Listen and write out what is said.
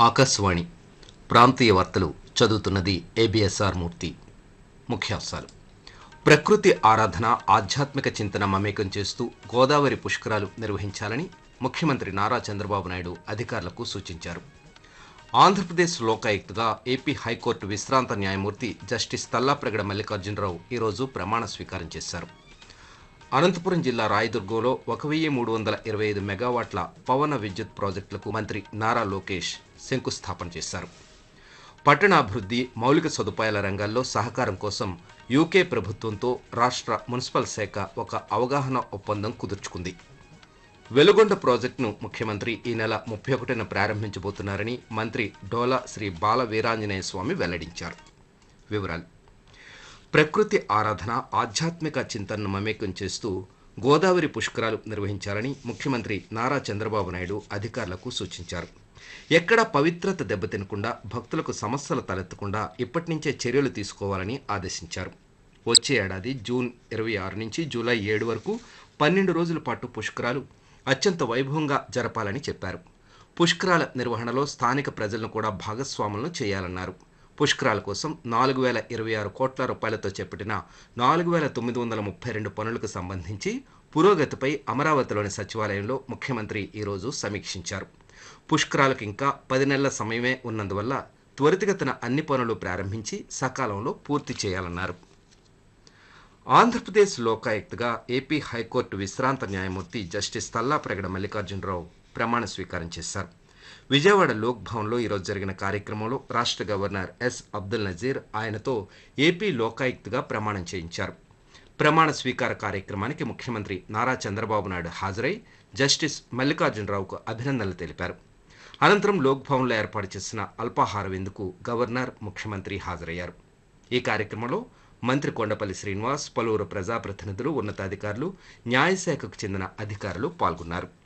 ఆకాశవాణి ప్రాంతీయ వార్తలు చదువుతున్నది ఏబిఎస్ఆర్ మూర్తి ముఖ్యాంశాలు ప్రకృతి ఆరాధన ఆధ్యాత్మిక చింతన మమేకం చేస్తూ గోదావరి పుష్కరాలు నిర్వహించాలని ముఖ్యమంత్రి నారా చంద్రబాబు నాయుడు అధికారులకు సూచించారు ఆంధ్రప్రదేశ్ లోకాయుక్తగా ఏపీ హైకోర్టు విశ్రాంత న్యాయమూర్తి జస్టిస్ తల్లాప్రగడ మల్లికార్జునరావు ఈరోజు ప్రమాణ స్వీకారం చేశారు అనంతపురం జిల్లా రాయదుర్గంలో ఒక వెయ్యి మూడు వందల ఇరవై ఐదు మెగావాట్ల పవన విద్యుత్ ప్రాజెక్టులకు మంత్రి నారా లోకేష్ శంకుస్థాపన చేశారు పట్టణాభివృద్ధి మౌలిక సదుపాయాల రంగాల్లో సహకారం కోసం యూకే ప్రభుత్వంతో రాష్ట్ర మున్సిపల్ శాఖ ఒక అవగాహన ఒప్పందం కుదుర్చుకుంది వెలుగొండ ప్రాజెక్టును ముఖ్యమంత్రి ఈ నెల ముప్పై ఒకటిన ప్రారంభించబోతున్నారని మంత్రి డోలా శ్రీ బాల వీరాంజనేయ స్వామి వెల్లడించారు వివరాలు ప్రకృతి ఆరాధన ఆధ్యాత్మిక చింతనను మమేకం చేస్తూ గోదావరి పుష్కరాలు నిర్వహించాలని ముఖ్యమంత్రి నారా చంద్రబాబు నాయుడు అధికారులకు సూచించారు ఎక్కడా పవిత్రత దెబ్బతినకుండా భక్తులకు సమస్యలు తలెత్తకుండా ఇప్పటి నుంచే చర్యలు తీసుకోవాలని ఆదేశించారు వచ్చే ఏడాది జూన్ ఇరవై ఆరు నుంచి జూలై ఏడు వరకు పన్నెండు రోజుల పాటు పుష్కరాలు అత్యంత వైభవంగా జరపాలని చెప్పారు పుష్కరాల నిర్వహణలో స్థానిక ప్రజలను కూడా భాగస్వాములను చేయాలన్నారు పుష్కరాల కోసం నాలుగు వేల ఇరవై ఆరు కోట్ల రూపాయలతో చేపట్టిన నాలుగు వేల తొమ్మిది వందల ముప్పై రెండు పనులకు సంబంధించి పురోగతిపై అమరావతిలోని సచివాలయంలో ముఖ్యమంత్రి ఈరోజు సమీక్షించారు పుష్కరాలకు ఇంకా పది నెలల సమయమే ఉన్నందువల్ల త్వరితగతిన అన్ని పనులు ప్రారంభించి సకాలంలో పూర్తి చేయాలన్నారు ఆంధ్రప్రదేశ్ లోకాయుక్తగా ఏపీ హైకోర్టు విశ్రాంత న్యాయమూర్తి జస్టిస్ తల్లాప్రగడ మల్లికార్జునరావు ప్రమాణ స్వీకారం చేశారు విజయవాడ లోక్ భవన్లో ఈరోజు జరిగిన కార్యక్రమంలో రాష్ట్ర గవర్నర్ ఎస్ అబ్దుల్ నజీర్ ఆయనతో ఏపీ లోకాయుక్తగా ప్రమాణం చేయించారు ప్రమాణ స్వీకార కార్యక్రమానికి ముఖ్యమంత్రి నారా చంద్రబాబు నాయుడు హాజరై జస్టిస్ మల్లికార్జునరావుకు అభినందనలు తెలిపారు అనంతరం లోక్ భవన్లో ఏర్పాటు చేసిన అల్పాహార విందుకు గవర్నర్ ముఖ్యమంత్రి హాజరయ్యారు ఈ కార్యక్రమంలో మంత్రి కొండపల్లి శ్రీనివాస్ పలువురు ప్రజాప్రతినిధులు ఉన్నతాధికారులు న్యాయశాఖకు చెందిన అధికారులు పాల్గొన్నారు